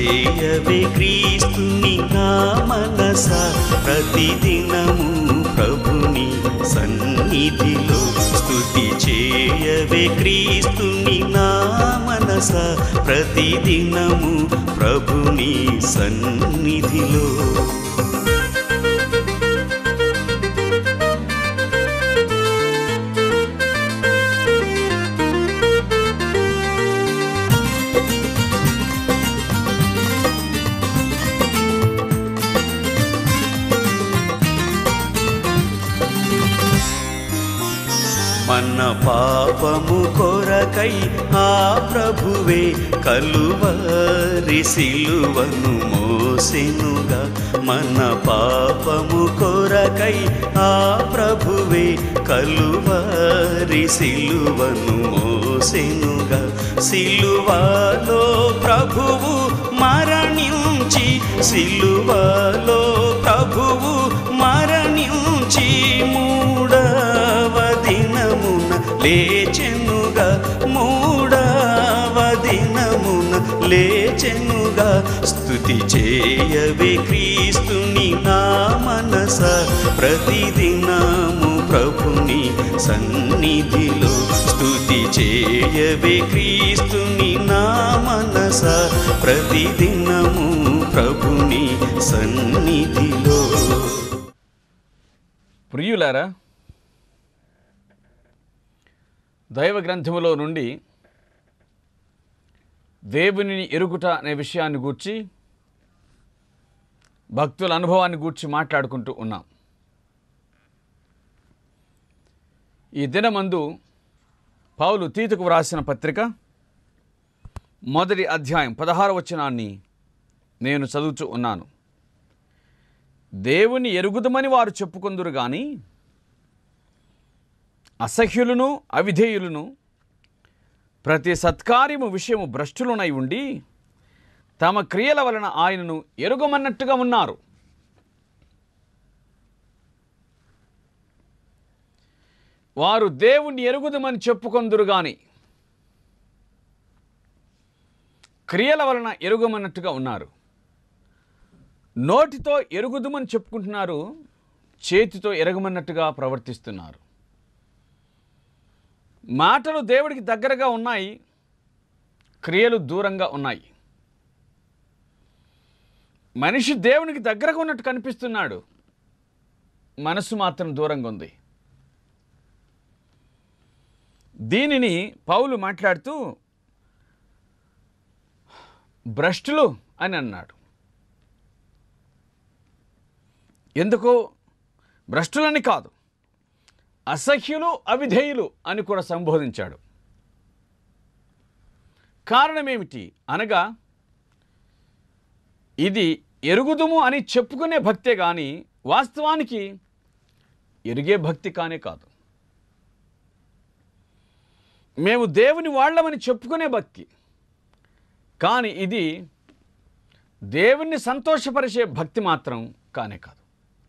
చేయవే క్రీస్తుని నా మనస ప్రతిదినము ప్రభుని సన్నిధిలో స్తుతి చేయవే క్రీస్తుని నా మనస ప్రతిదినము ప్రభుని సన్నిధిలో మన పాపము కొరకై ఆ ప్రభువే కలువరి సిలువను మోసెనుగా మన పాపము కొరకై ఆ ప్రభువే కలువరి సిలువను మోసెనుగా సిలువలో ప్రభువు మరణించి సిలువలో ప్రభువు మరణించి మూడవ దినమున లేచెనుగా మూడవ దినమున లేచెనుగా స్తుతి చేయవే క్రీస్తుని నా మనస ప్రతిదినము ప్రభుని సన్నిధిలో స్తుతి చేయవే క్రీస్తుని నా మనస ప్రతిదినము ప్రభుని సన్నిధిలో ప్రియులారా దైవ గ్రంథములో నుండి దేవునిని ఎరుగుట అనే విషయాన్ని గూర్చి భక్తుల అనుభవాన్ని గూర్చి మాట్లాడుకుంటూ ఉన్నాం ఈ దినమందు పౌలు తీతుకు వ్రాసిన పత్రిక మొదటి అధ్యాయం పదహార వచనాన్ని నేను చదువుతూ ఉన్నాను దేవుని ఎరుగుదమని వారు చెప్పుకొందురు గాని అసహ్యులను అవిధేయులను ప్రతి సత్కార్యము విషయము భ్రష్టులునై ఉండి తమ క్రియల వలన ఆయనను ఎరుగమన్నట్టుగా ఉన్నారు వారు దేవుణ్ణి ఎరుగుదమని చెప్పుకొందురు గాని క్రియల వలన ఎరుగమన్నట్టుగా ఉన్నారు నోటితో ఎరుగుదుమని చెప్పుకుంటున్నారు చేతితో ఎరగమన్నట్టుగా ప్రవర్తిస్తున్నారు మాటలు దేవుడికి దగ్గరగా ఉన్నాయి క్రియలు దూరంగా ఉన్నాయి మనిషి దేవునికి దగ్గరగా ఉన్నట్టు కనిపిస్తున్నాడు మనసు మాత్రం దూరంగా ఉంది దీనిని పౌలు మాట్లాడుతూ భ్రష్టులు అని అన్నాడు ఎందుకు భ్రష్టులని కాదు అసహ్యులు అవిధేయులు అని కూడా సంబోధించాడు కారణం ఏమిటి అనగా ఇది ఎరుగుదుము అని చెప్పుకునే భక్తే కానీ వాస్తవానికి ఎరిగే భక్తి కానే కాదు మేము దేవుని వాళ్ళమని చెప్పుకునే భక్తి కానీ ఇది దేవుణ్ణి సంతోషపరిచే భక్తి మాత్రం కానే కాదు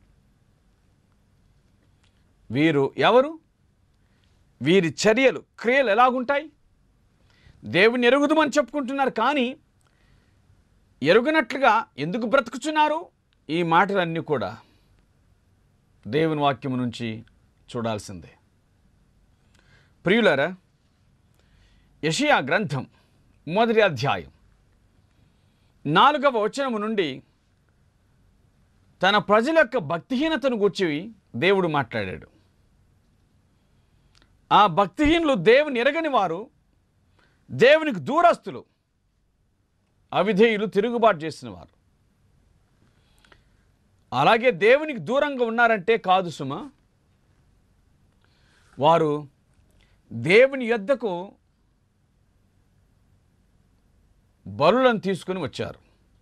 వీరు ఎవరు వీరి చర్యలు క్రియలు ఎలాగుంటాయి దేవుని ఎరుగుదమని చెప్పుకుంటున్నారు కానీ ఎరుగునట్లుగా ఎందుకు బ్రతుకుచున్నారు ఈ మాటలన్నీ కూడా దేవుని వాక్యము నుంచి చూడాల్సిందే ప్రియులారా యషియా గ్రంథం మొదటి అధ్యాయం నాలుగవ వచనము నుండి తన ప్రజల యొక్క భక్తిహీనతను గూర్చి దేవుడు మాట్లాడాడు ఆ భక్తిహీనులు దేవుని ఎరగని వారు దేవునికి దూరస్తులు అవిధేయులు తిరుగుబాటు చేసిన వారు అలాగే దేవునికి దూరంగా ఉన్నారంటే కాదు సుమ వారు దేవుని యొద్దకు బలులను తీసుకుని వచ్చారు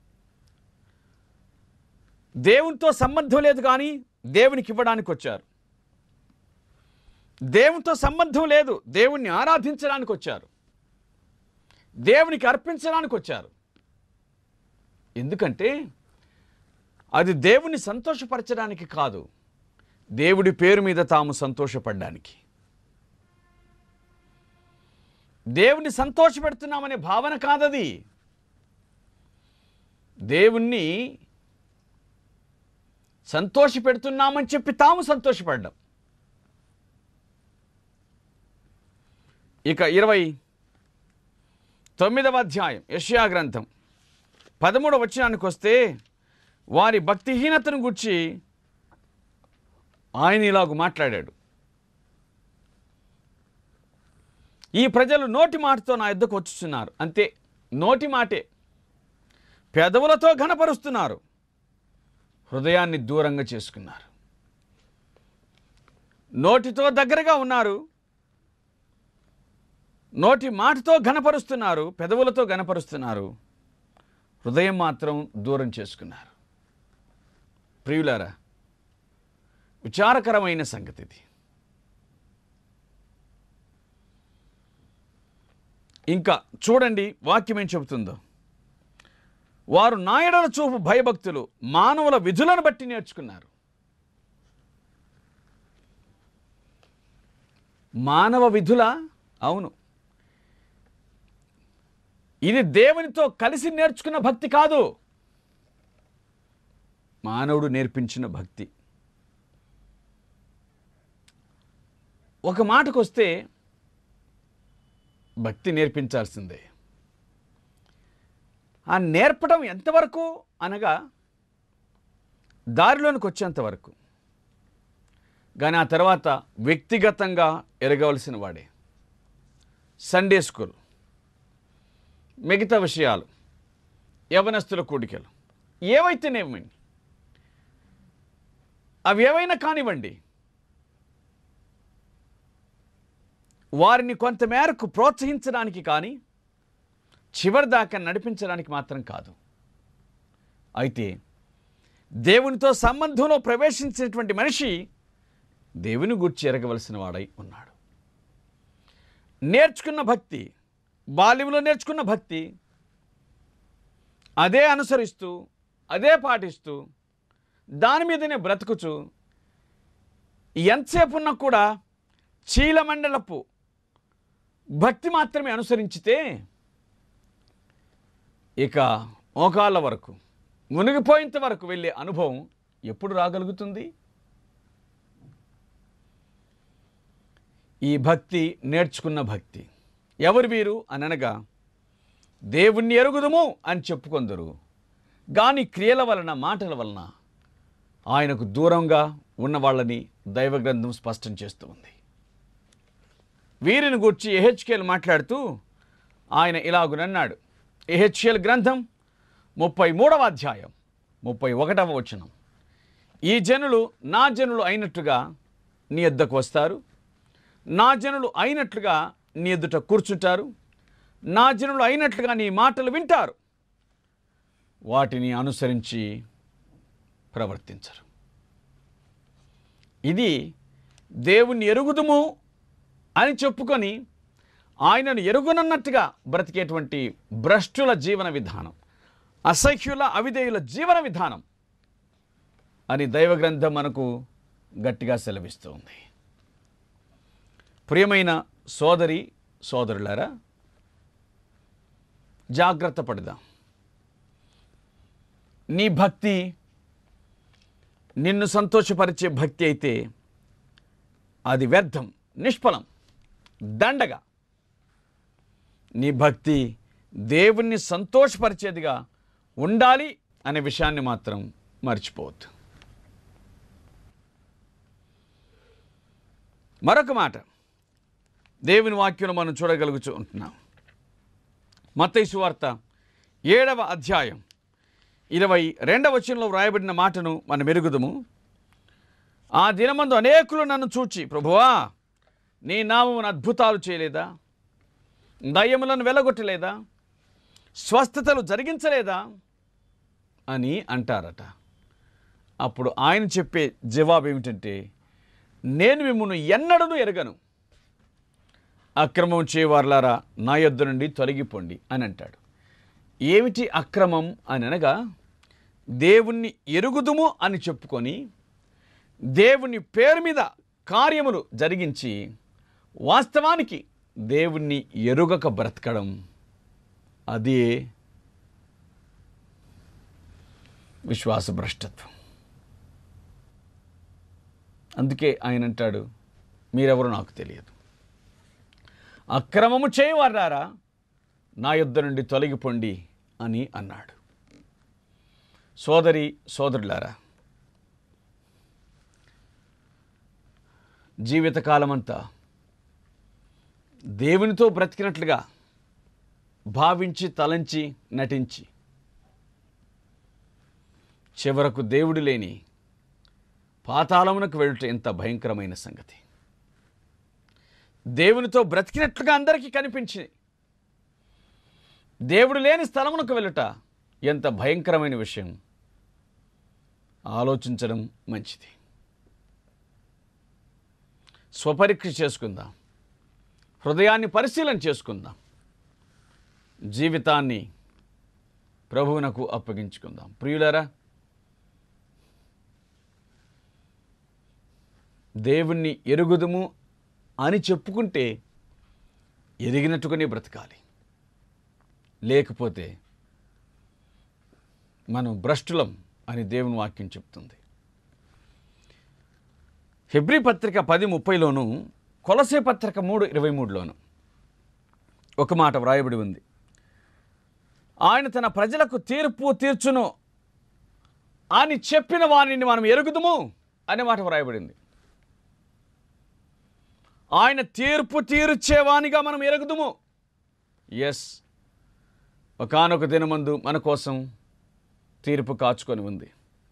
దేవునితో సంబంధం లేదు కానీ దేవునికి ఇవ్వడానికి వచ్చారు దేవునితో సంబంధం లేదు దేవుణ్ణి ఆరాధించడానికి వచ్చారు దేవునికి అర్పించడానికి వచ్చారు ఎందుకంటే అది దేవుని సంతోషపరచడానికి కాదు దేవుడి పేరు మీద తాము సంతోషపడడానికి దేవుని సంతోషపెడుతున్నామనే భావన కాదది దేవుణ్ణి సంతోషపెడుతున్నామని చెప్పి తాము సంతోషపడ్డాం ఇక ఇరవై తొమ్మిదవ అధ్యాయం యష్యా గ్రంథం పదమూడవ వచనానికి వస్తే వారి భక్తిహీనతను గుర్చి ఆయన ఇలాగ మాట్లాడాడు ఈ ప్రజలు నోటి మాటతో నా యుద్ధకు వచ్చుచున్నారు అంతే నోటి మాటే పెదవులతో ఘనపరుస్తున్నారు హృదయాన్ని దూరంగా చేసుకున్నారు నోటితో దగ్గరగా ఉన్నారు నోటి మాటతో ఘనపరుస్తున్నారు పెదవులతో ఘనపరుస్తున్నారు హృదయం మాత్రం దూరం చేసుకున్నారు ప్రియులారా విచారకరమైన సంగతి ఇది ఇంకా చూడండి వాక్యం ఏం చెబుతుందో వారు నాయడల చూపు భయభక్తులు మానవుల విధులను బట్టి నేర్చుకున్నారు మానవ విధుల అవును ఇది దేవునితో కలిసి నేర్చుకున్న భక్తి కాదు మానవుడు నేర్పించిన భక్తి ఒక మాటకొస్తే భక్తి నేర్పించాల్సిందే ఆ నేర్పడం ఎంతవరకు అనగా దారిలోనికి వచ్చేంతవరకు కానీ ఆ తర్వాత వ్యక్తిగతంగా ఎరగవలసిన వాడే సండే స్కూల్ మిగతా విషయాలు యవనస్తుల కూడికలు ఏవైతేనేమండి అవి ఏవైనా కానివ్వండి వారిని కొంతమేరకు ప్రోత్సహించడానికి కానీ చివరి దాకా నడిపించడానికి మాత్రం కాదు అయితే దేవునితో సంబంధంలో ప్రవేశించినటువంటి మనిషి దేవుని గుర్చి ఎరగవలసిన వాడై ఉన్నాడు నేర్చుకున్న భక్తి బాల్యంలో నేర్చుకున్న భక్తి అదే అనుసరిస్తూ అదే పాటిస్తూ దాని మీదనే బ్రతుకుచు ఎంతసేపు ఉన్నా కూడా చీలమండలపు భక్తి మాత్రమే అనుసరించితే ఇక మోకాళ్ళ వరకు మునిగిపోయేంత వరకు వెళ్ళే అనుభవం ఎప్పుడు రాగలుగుతుంది ఈ భక్తి నేర్చుకున్న భక్తి ఎవరు వీరు అని అనగా దేవుణ్ణి ఎరుగుదుము అని చెప్పుకొందరు గాని క్రియల వలన మాటల వలన ఆయనకు దూరంగా ఉన్న వాళ్ళని దైవగ్రంథం స్పష్టం చేస్తూ ఉంది వీరిని గూర్చి ఎహెచ్కేల్ మాట్లాడుతూ ఆయన ఇలాగునన్నాడు ఎహెచ్కేల్ గ్రంథం ముప్పై మూడవ అధ్యాయం ముప్పై ఒకటవ వచనం ఈ జనులు నా జనులు అయినట్టుగా నీ ఎద్దకు వస్తారు నా జనులు అయినట్లుగా నీ ఎదుట కూర్చుంటారు నా జనులు అయినట్లుగా నీ మాటలు వింటారు వాటిని అనుసరించి ప్రవర్తించరు ఇది దేవుణ్ణి ఎరుగుదుము అని చెప్పుకొని ఆయనను ఎరుగునన్నట్టుగా బ్రతికేటువంటి భ్రష్టుల జీవన విధానం అసహ్యుల అవిధేయుల జీవన విధానం అని దైవగ్రంథం మనకు గట్టిగా సెలవిస్తుంది ప్రియమైన సోదరి సోదరులారా జాగ్రత్త పడదాం నీ భక్తి నిన్ను సంతోషపరిచే భక్తి అయితే అది వ్యర్థం నిష్ఫలం దండగా నీ భక్తి దేవుణ్ణి సంతోషపరిచేదిగా ఉండాలి అనే విషయాన్ని మాత్రం మర్చిపోవద్దు మరొక మాట దేవుని వాక్యం మనం చూడగలుగుతూ ఉంటున్నాం మత్తయి వార్త ఏడవ అధ్యాయం ఇరవై రెండవ వచనంలో వ్రాయబడిన మాటను మనం మెరుగుదము ఆ దినమందు అనేకులు నన్ను చూచి ప్రభువా నీ నామమును అద్భుతాలు చేయలేదా దయ్యములను వెలగొట్టలేదా స్వస్థతలు జరిగించలేదా అని అంటారట అప్పుడు ఆయన చెప్పే జవాబు ఏమిటంటే నేను మిమ్మల్ని ఎన్నడూ ఎరగను అక్రమం చేయవారులారా నా యొద్ద నుండి తొలగిపోండి అని అంటాడు ఏమిటి అక్రమం అని అనగా దేవుణ్ణి ఎరుగుదుము అని చెప్పుకొని దేవుని పేరు మీద కార్యములు జరిగించి వాస్తవానికి దేవుణ్ణి ఎరుగక బ్రతకడం అదే విశ్వాస భ్రష్టత్వం అందుకే ఆయన అంటాడు మీరెవరు నాకు తెలియదు అక్రమము చేయవారారా నా యుద్ధ నుండి తొలగిపోండి అని అన్నాడు సోదరి సోదరులారా జీవితకాలమంతా దేవునితో బ్రతికినట్లుగా భావించి తలంచి నటించి చివరకు దేవుడు లేని పాతాళమునకు వెళ్ళుట ఎంత భయంకరమైన సంగతి దేవునితో బ్రతికినట్లుగా అందరికీ కనిపించి దేవుడు లేని స్థలమునకు వెళ్ళుట ఎంత భయంకరమైన విషయం ఆలోచించడం మంచిది స్వపరీక్ష చేసుకుందాం హృదయాన్ని పరిశీలన చేసుకుందాం జీవితాన్ని ప్రభువునకు అప్పగించుకుందాం ప్రియులరా దేవుణ్ణి ఎరుగుదుము అని చెప్పుకుంటే ఎరిగినట్టుగానే బ్రతకాలి లేకపోతే మనం భ్రష్టులం అని దేవుని వాక్యం చెప్తుంది హెబ్రి పత్రిక పది ముప్పైలోను కొలసే పత్రిక మూడు ఇరవై మూడులోను ఒక మాట వ్రాయబడి ఉంది ఆయన తన ప్రజలకు తీర్పు తీర్చును అని చెప్పిన వాణిని మనం ఎరుగుదుము అనే మాట వ్రాయబడింది ఆయన తీర్పు తీర్చేవానిగా మనం ఎరుగుదుము ఎస్ ఒకనొక దినమందు మన కోసం తీర్పు కాచుకొని ఉంది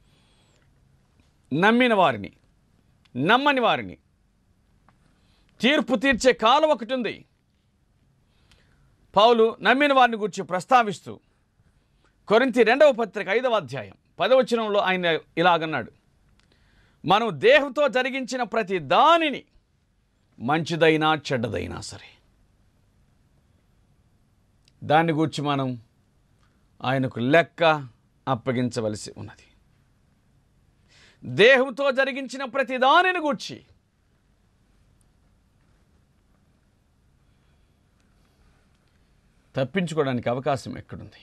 నమ్మిన వారిని నమ్మని వారిని తీర్పు తీర్చే కాలం ఒకటి ఉంది పౌలు నమ్మిన వారిని గురించి ప్రస్తావిస్తూ కొరింతి రెండవ పత్రిక ఐదవ అధ్యాయం పదవచనంలో ఆయన ఇలాగన్నాడు మనం దేహంతో జరిగించిన ప్రతి దానిని మంచిదైనా చెడ్డదైనా సరే దాన్ని గురించి మనం ఆయనకు లెక్క అప్పగించవలసి ఉన్నది దేహంతో జరిగించిన ప్రతి దానిని గూర్చి తప్పించుకోవడానికి అవకాశం ఎక్కడుంది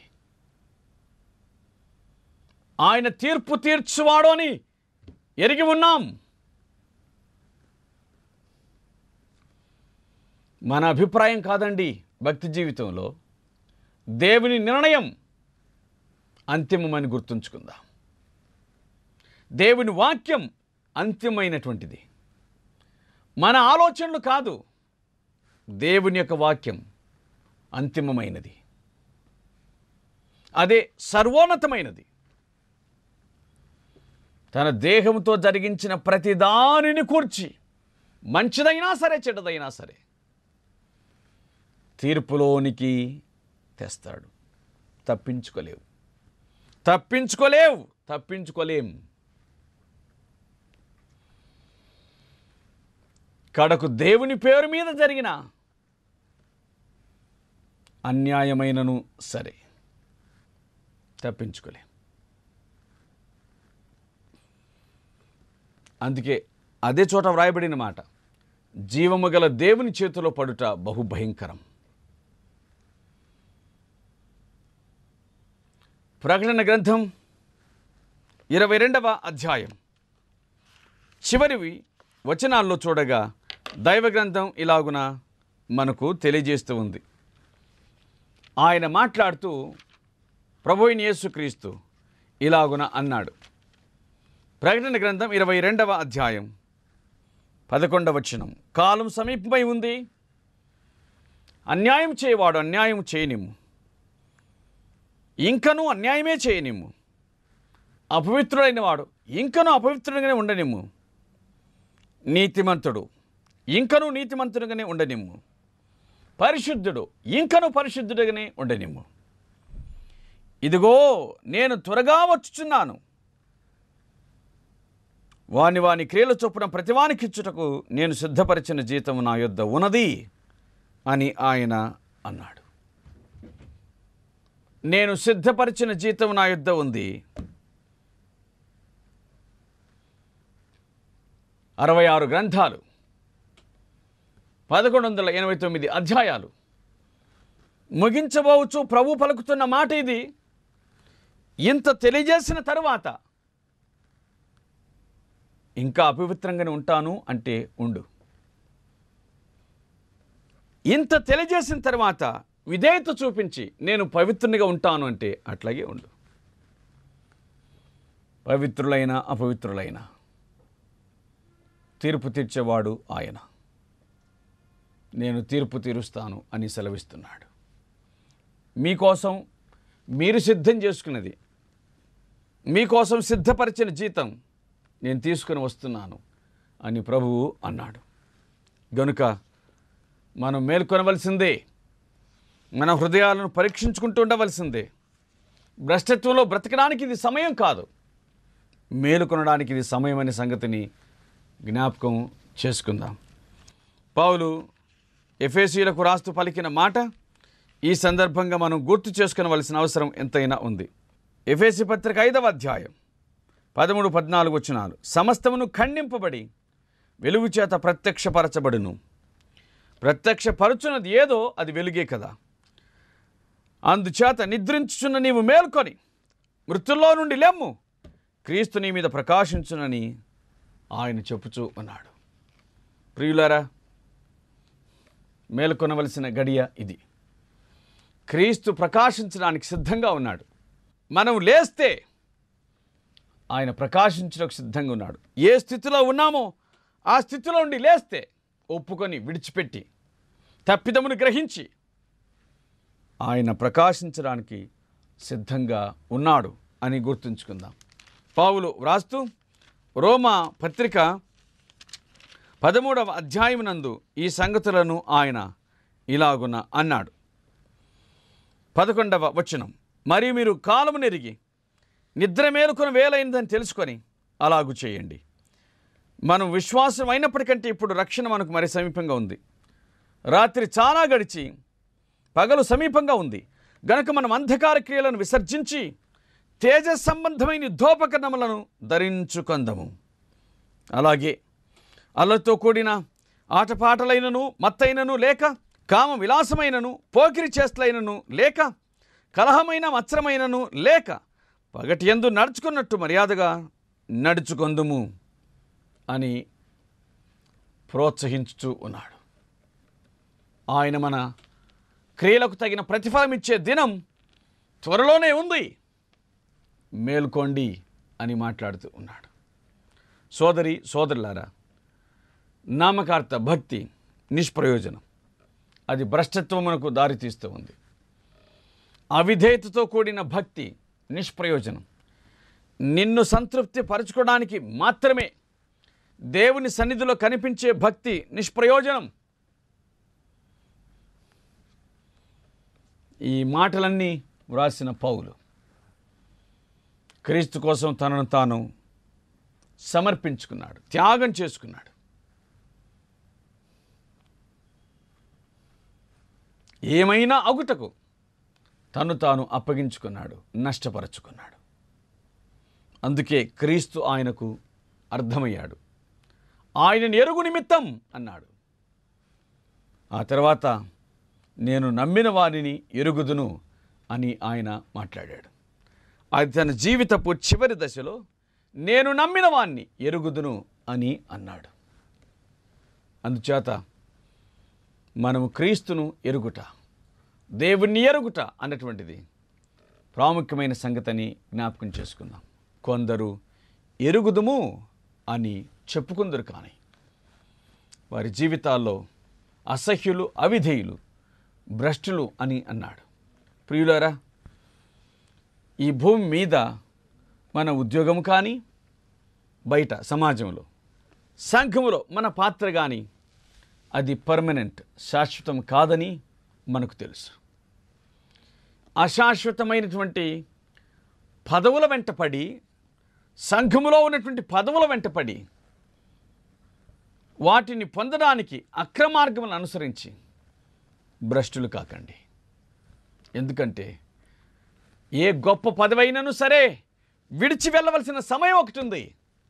ఆయన తీర్పు తీర్చువాడు అని ఎరిగి ఉన్నాం మన అభిప్రాయం కాదండి భక్తి జీవితంలో దేవుని నిర్ణయం అంతిమమని గుర్తుంచుకుందాం దేవుని వాక్యం అంతిమైనటువంటిది మన ఆలోచనలు కాదు దేవుని యొక్క వాక్యం అంతిమమైనది అదే సర్వోన్నతమైనది తన దేహంతో జరిగించిన ప్రతి దానిని కూర్చి మంచిదైనా సరే చెడ్డదైనా సరే తీర్పులోనికి తెస్తాడు తప్పించుకోలేవు తప్పించుకోలేవు తప్పించుకోలేం కడకు దేవుని పేరు మీద జరిగిన అన్యాయమైనను సరే తప్పించుకోలేం అందుకే అదే చోట వ్రాయబడిన మాట జీవము గల దేవుని చేతిలో పడుట బహు భయంకరం ప్రకటన గ్రంథం ఇరవై రెండవ అధ్యాయం చివరివి వచనాల్లో చూడగా దైవ గ్రంథం ఇలాగున మనకు తెలియజేస్తూ ఉంది ఆయన మాట్లాడుతూ ప్రభు అయిన యేసుక్రీస్తు ఇలాగున అన్నాడు ప్రకటన గ్రంథం ఇరవై రెండవ అధ్యాయం పదకొండవ వచనం కాలం సమీపమై ఉంది అన్యాయం చేయవాడు అన్యాయం చేయనిమ్ము ఇంకనూ అన్యాయమే చేయనిమ్ము అపవిత్రుడైన వాడు ఇంకనూ అపవిత్రుడిగానే ఉండనిమ్ము నీతిమంతుడు ఇంకనూ నీతిమంతుడిగానే ఉండనిమ్ము పరిశుద్ధుడు ఇంకనూ పరిశుద్ధుడిగానే ఉండనిమ్ము ఇదిగో నేను త్వరగా వచ్చుచున్నాను వాని వాని క్రియల చొప్పున ప్రతివానికి ఇచ్చుటకు నేను సిద్ధపరిచిన జీతం నా యొద్ద ఉన్నది అని ఆయన అన్నాడు నేను సిద్ధపరిచిన జీతం నా యొద్ద ఉంది అరవై ఆరు గ్రంథాలు పదకొండు వందల ఎనభై తొమ్మిది అధ్యాయాలు ముగించబోవచ్చు ప్రభు పలుకుతున్న మాట ఇది ఇంత తెలియజేసిన తరువాత ఇంకా అపవిత్రంగానే ఉంటాను అంటే ఉండు ఇంత తెలియజేసిన తర్వాత విధేయత చూపించి నేను పవిత్రునిగా ఉంటాను అంటే అట్లాగే ఉండు పవిత్రులైన అపవిత్రులైన తీర్పు తీర్చేవాడు ఆయన నేను తీర్పు తీరుస్తాను అని సెలవిస్తున్నాడు మీకోసం మీరు సిద్ధం చేసుకున్నది మీకోసం సిద్ధపరిచిన జీతం నేను తీసుకుని వస్తున్నాను అని ప్రభువు అన్నాడు గనుక మనం మేల్కొనవలసిందే మన హృదయాలను పరీక్షించుకుంటూ ఉండవలసిందే భ్రష్టత్వంలో బ్రతకడానికి ఇది సమయం కాదు మేలుకొనడానికి ఇది సమయం అనే సంగతిని జ్ఞాపకం చేసుకుందాం పౌలు ఎఫేసీలకు రాస్తూ పలికిన మాట ఈ సందర్భంగా మనం గుర్తు చేసుకునవలసిన అవసరం ఎంతైనా ఉంది ఎఫేసి పత్రిక ఐదవ అధ్యాయం పదమూడు పద్నాలుగు వచనాలు సమస్తమును ఖండింపబడి వెలుగు చేత ప్రత్యక్షపరచబడును ప్రత్యక్షపరచున్నది ఏదో అది వెలుగే కదా అందుచేత నిద్రించుచున్న నీవు మేల్కొని మృతుల్లో నుండి లెమ్ము క్రీస్తు నీ మీద ప్రకాశించునని ఆయన చెప్పుచూ ఉన్నాడు ప్రియులారా మేల్కొనవలసిన గడియ ఇది క్రీస్తు ప్రకాశించడానికి సిద్ధంగా ఉన్నాడు మనం లేస్తే ఆయన ప్రకాశించడానికి సిద్ధంగా ఉన్నాడు ఏ స్థితిలో ఉన్నామో ఆ స్థితిలో ఉండి లేస్తే ఒప్పుకొని విడిచిపెట్టి తప్పిదమును గ్రహించి ఆయన ప్రకాశించడానికి సిద్ధంగా ఉన్నాడు అని గుర్తుంచుకుందాం పావులు వ్రాస్తూ రోమా పత్రిక పదమూడవ అధ్యాయమునందు ఈ సంగతులను ఆయన ఇలాగున అన్నాడు పదకొండవ వచనం మరియు మీరు కాలము నెరిగి నిద్ర మేలుకొని వేలైందని తెలుసుకొని అలాగు చేయండి మనం విశ్వాసం అయినప్పటికంటే ఇప్పుడు రక్షణ మనకు మరి సమీపంగా ఉంది రాత్రి చాలా గడిచి పగలు సమీపంగా ఉంది గనుక మనం అంధకార క్రియలను విసర్జించి తేజ సంబంధమైన యుద్ధోపకరణములను ధరించుకొందము అలాగే అల్లతో కూడిన ఆటపాటలైనను మత్తైనను లేక కామ విలాసమైనను పోకిరి చేష్టలైనను లేక కలహమైన మత్సరమైనను లేక పగటి ఎందు నడుచుకున్నట్టు మర్యాదగా నడుచుకొందుము అని ప్రోత్సహించుతూ ఉన్నాడు ఆయన మన క్రియలకు తగిన ప్రతిఫలం ఇచ్చే దినం త్వరలోనే ఉంది మేల్కోండి అని మాట్లాడుతూ ఉన్నాడు సోదరి సోదరులారా నామకార్థ భక్తి నిష్ప్రయోజనం అది భ్రష్టత్వమునకు దారితీస్తూ ఉంది అవిధేయతతో కూడిన భక్తి నిష్ప్రయోజనం నిన్ను సంతృప్తి పరచుకోవడానికి మాత్రమే దేవుని సన్నిధిలో కనిపించే భక్తి నిష్ప్రయోజనం ఈ మాటలన్నీ వ్రాసిన పౌలు క్రీస్తు కోసం తనను తాను సమర్పించుకున్నాడు త్యాగం చేసుకున్నాడు ఏమైనా అగుటకు తను తాను అప్పగించుకున్నాడు నష్టపరచుకున్నాడు అందుకే క్రీస్తు ఆయనకు అర్థమయ్యాడు ఆయన ఎరుగు నిమిత్తం అన్నాడు ఆ తర్వాత నేను నమ్మిన వారిని ఎరుగుదును అని ఆయన మాట్లాడాడు అది తన జీవితపు చివరి దశలో నేను నమ్మిన వాణ్ణి ఎరుగుదును అని అన్నాడు అందుచేత మనము క్రీస్తును ఎరుగుట దేవుణ్ణి ఎరుగుట అన్నటువంటిది ప్రాముఖ్యమైన సంగతిని జ్ఞాపకం చేసుకుందాం కొందరు ఎరుగుదుము అని చెప్పుకుందరు కానీ వారి జీవితాల్లో అసహ్యులు అవిధేయులు భ్రష్టులు అని అన్నాడు ప్రియులారా ఈ భూమి మీద మన ఉద్యోగం కానీ బయట సమాజంలో సంఘములో మన పాత్ర కానీ అది పర్మనెంట్ శాశ్వతం కాదని మనకు తెలుసు అశాశ్వతమైనటువంటి పదవుల వెంటపడి సంఘములో ఉన్నటువంటి పదవుల వెంటపడి వాటిని పొందడానికి అక్రమార్గములను అనుసరించి భ్రష్టులు కాకండి ఎందుకంటే ఏ గొప్ప పదవైనను సరే విడిచి వెళ్ళవలసిన సమయం ఒకటి ఉంది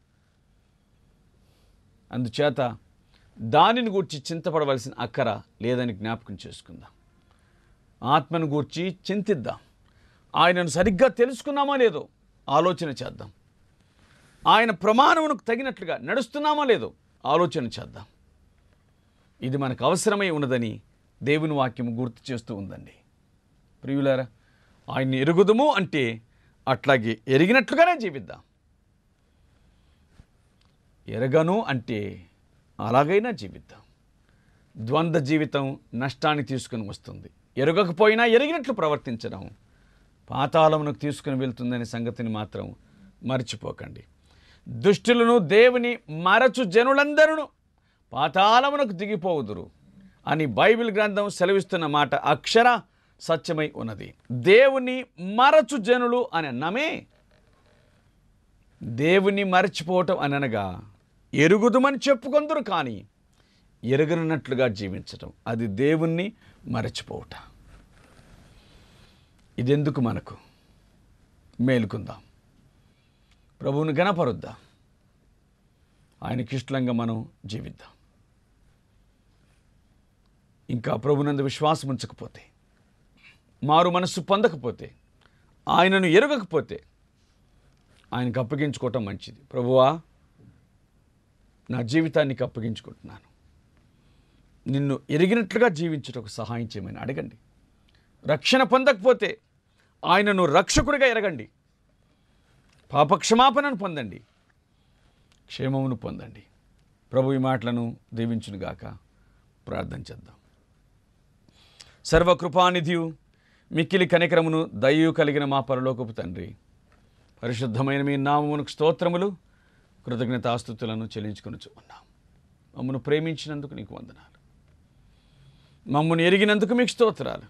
అందుచేత దానిని గూర్చి చింతపడవలసిన అక్కర లేదని జ్ఞాపకం చేసుకుందాం ఆత్మను గూర్చి చింతిద్దాం ఆయనను సరిగ్గా తెలుసుకున్నామో లేదో ఆలోచన చేద్దాం ఆయన ప్రమాణమునకు తగినట్లుగా నడుస్తున్నామో లేదో ఆలోచన చేద్దాం ఇది మనకు అవసరమై ఉన్నదని దేవుని వాక్యం గుర్తు చేస్తూ ఉందండి ప్రియులారా ఆయన్ని ఎరుగుదుము అంటే అట్లాగే ఎరిగినట్లుగానే జీవిద్దాం ఎరగను అంటే అలాగైనా జీవిద్దాం ద్వంద్వ జీవితం నష్టాన్ని తీసుకుని వస్తుంది ఎరగకపోయినా ఎరిగినట్లు ప్రవర్తించడం పాతాళమునకు తీసుకుని వెళ్తుందనే సంగతిని మాత్రం మర్చిపోకండి దుష్టులను దేవుని మరచు జనులందరూ పాతాళమునకు దిగిపోవుదురు అని బైబిల్ గ్రంథం సెలవిస్తున్న మాట అక్షర సత్యమై ఉన్నది దేవుని మరచు జనులు అని అన్నమే దేవుని మరచిపోవటం అని అనగా ఎరుగుదుమని చెప్పుకొందరు కానీ ఎరగనట్లుగా జీవించటం అది దేవుణ్ణి మరచిపోవట ఇదెందుకు మనకు మేలుకుందాం ప్రభువుని గణపరుద్దాం ఆయనకి ఇష్టంగా మనం జీవిద్దాం ఇంకా ప్రభునందు విశ్వాసం ఉంచకపోతే మారు మనస్సు పొందకపోతే ఆయనను ఎరగకపోతే ఆయనకు అప్పగించుకోవటం మంచిది ప్రభువా నా జీవితానికి అప్పగించుకుంటున్నాను నిన్ను ఎరిగినట్లుగా జీవించుటకు సహాయం చేయమని అడగండి రక్షణ పొందకపోతే ఆయనను రక్షకుడిగా ఎరగండి పాపక్షమాపణను పొందండి క్షేమమును పొందండి ప్రభు ఈ మాటలను దీవించునుగాక ప్రార్థన చేద్దాం సర్వకృపానిధియు మిక్కిలి కనికరమును దయ్యు కలిగిన మా పరలోకపు తండ్రి పరిశుద్ధమైన మీ నామమునకు స్తోత్రములు కృతజ్ఞతాస్తుతులను చెల్లించుకొనుచు ఉన్నాం మమ్మను ప్రేమించినందుకు నీకు వందనాలు మమ్మల్ని ఎరిగినందుకు మీకు స్తోత్రాలు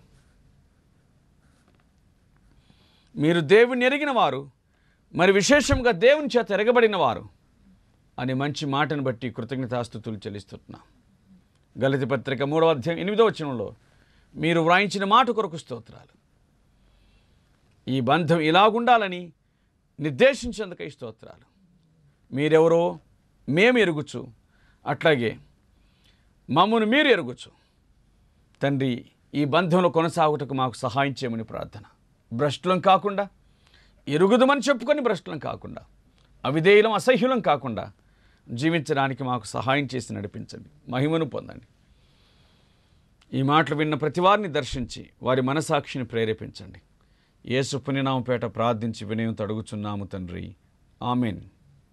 మీరు దేవుని ఎరిగిన వారు మరి విశేషంగా దేవుని చేత ఎరగబడిన వారు అనే మంచి మాటను బట్టి కృతజ్ఞతాస్తుతులు చెల్లిస్తున్నాం గలతి పత్రిక మూడవ అధ్యాయం ఎనిమిదవ వచనంలో మీరు వ్రాయించిన మాట కొరకు స్తోత్రాలు ఈ బంధం ఇలాగుండాలని నిర్దేశించేందుకై స్తోత్రాలు మీరెవరో మేము ఎరుగుచు అట్లాగే మమ్మను మీరు ఎరుగుచు తండ్రి ఈ బంధంలో కొనసాగుటకు మాకు సహాయం చేయమని ప్రార్థన భ్రష్టులం కాకుండా ఎరుగుదమని చెప్పుకొని భ్రష్టులం కాకుండా అవిధేయులం అసహ్యులం కాకుండా జీవించడానికి మాకు సహాయం చేసి నడిపించండి మహిమను పొందండి ఈ మాటలు విన్న ప్రతి వారిని దర్శించి వారి మనసాక్షిని ప్రేరేపించండి యేసు పుణ్యనామపేట ప్రార్థించి వినయంతో అడుగుచున్నాము తండ్రి ఆమెన్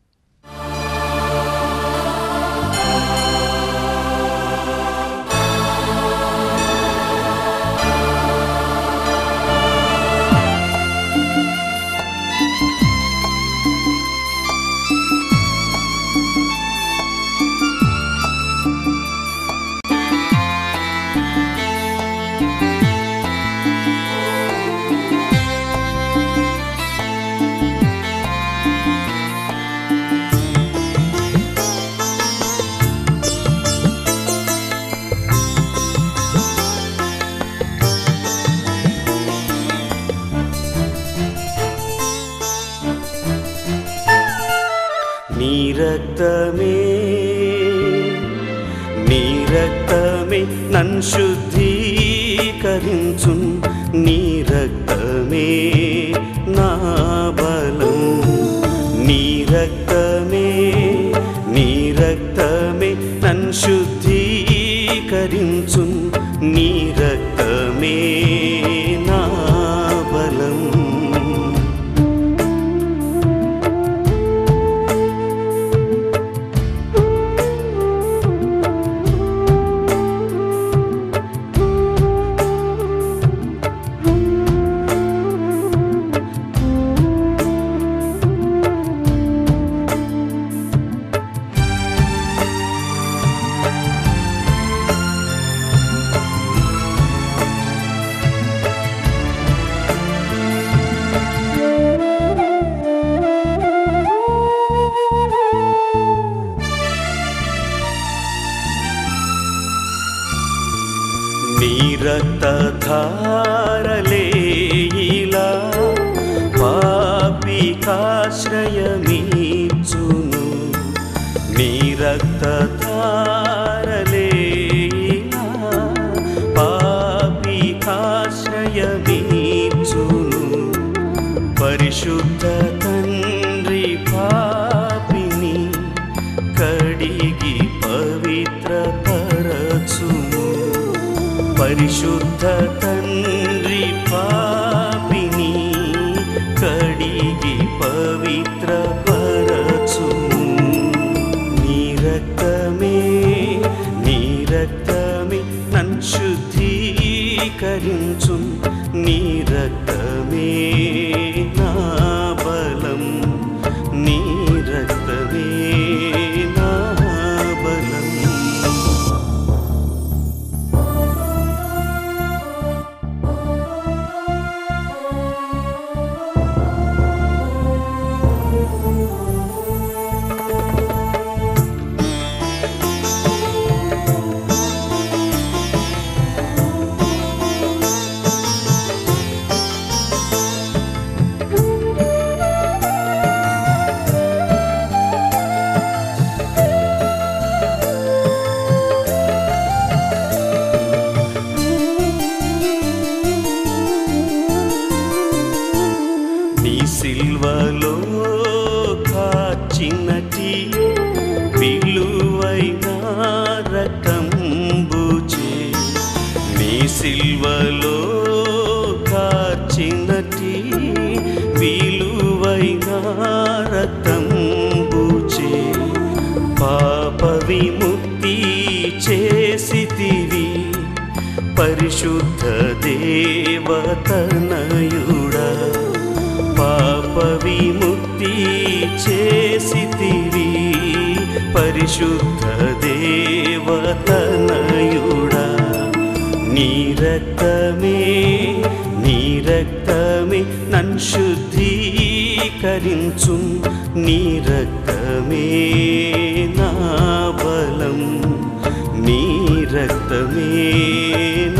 నీ రక్తమే నీ రక్తమే నన్ను శుద్ధీకరించు నీ రక్తమే నా బలం నీ రక్తమే నీ రక్తమే నన్ను శుద్ధీకరించు నీ రక్తమే నా బలం నీ రక్తధారలే ఇలా పాపికాశ్రయమీచును నీ రక్తధారలే ఇలా పాపికాశ్రయమీచును పరిశుద్ధ తండ్రి పాపిని కడిగి పవిత్ర పరచుము పరిశుద్ధ తండ్రి పాపిని కడిగి పవిత్ర పరచుము నీ రక్తమే నీ రక్తమే నన్ను శుద్ధీకరించు నీ రక్తమే నా బలం నీ రక్తమే నా బలం నీ సిల్వలో కాచినటి విలువైన రకంబుచే నీ సిల్వలో కాచినటి విలువైన రకంబుచే పాప విముక్తి చేసితివి పరిశుద్ధ దేవతనయుడా పాప విముక్తి చేసితివి పరిశుద్ధ దేవతనయుడా నీ రక్తమే నీ రక్తమే నన్ను శుద్ధీకరించు నీ రక్తమే నా బలం నీ రక్తమే